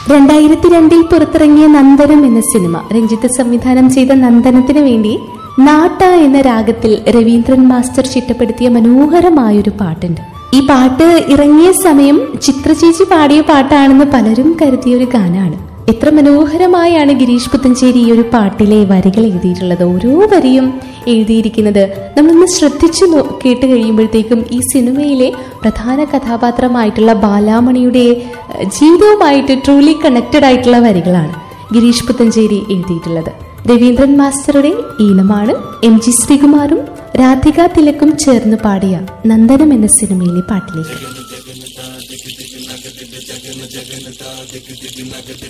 രണ്ടായിരത്തി രണ്ടിൽ പുറത്തിറങ്ങിയ നന്ദനം എന്ന സിനിമ രഞ്ജിത്ത് സംവിധാനം ചെയ്ത നന്ദനത്തിന് വേണ്ടി നാട്ട എന്ന രാഗത്തിൽ രവീന്ദ്രൻ മാസ്റ്റർ ചിട്ടപ്പെടുത്തിയ മനോഹരമായൊരു പാട്ടുണ്ട് ഈ പാട്ട് ഇറങ്ങിയ സമയം ചിത്രചേച്ചി പാടിയ പാട്ടാണെന്ന് പലരും കരുതിയ ഒരു ഗാനാണ് എത്ര മനോഹരമായാണ് ഗിരീഷ് പുത്തഞ്ചേരി ഈ ഒരു പാട്ടിലെ വരികൾ എഴുതിയിട്ടുള്ളത് ഓരോ വരിയും എഴുതിയിരിക്കുന്നത് നമ്മളൊന്ന് ശ്രദ്ധിച്ചു നോ- കേട്ട് കഴിയുമ്പോഴത്തേക്കും ഈ സിനിമയിലെ പ്രധാന കഥാപാത്രമായിട്ടുള്ള ബാലാമണിയുടെ ഏഹ്, ജീവിതവുമായിട്ട് ട്രൂലി കണക്റ്റഡ് ആയിട്ടുള്ള വരികളാണ് ഗിരീഷ് പുത്തഞ്ചേരി എഴുതിയിട്ടുള്ളത് രവീന്ദ്രൻ മാസ്റ്ററുടെ ഈണമാണ് എം ജി ശ്രീകുമാറും രാധിക തിലക്കും ചേർന്ന് പാടിയ നന്ദനം എന്ന സിനിമയിലെ പാട്ടിലേക്ക്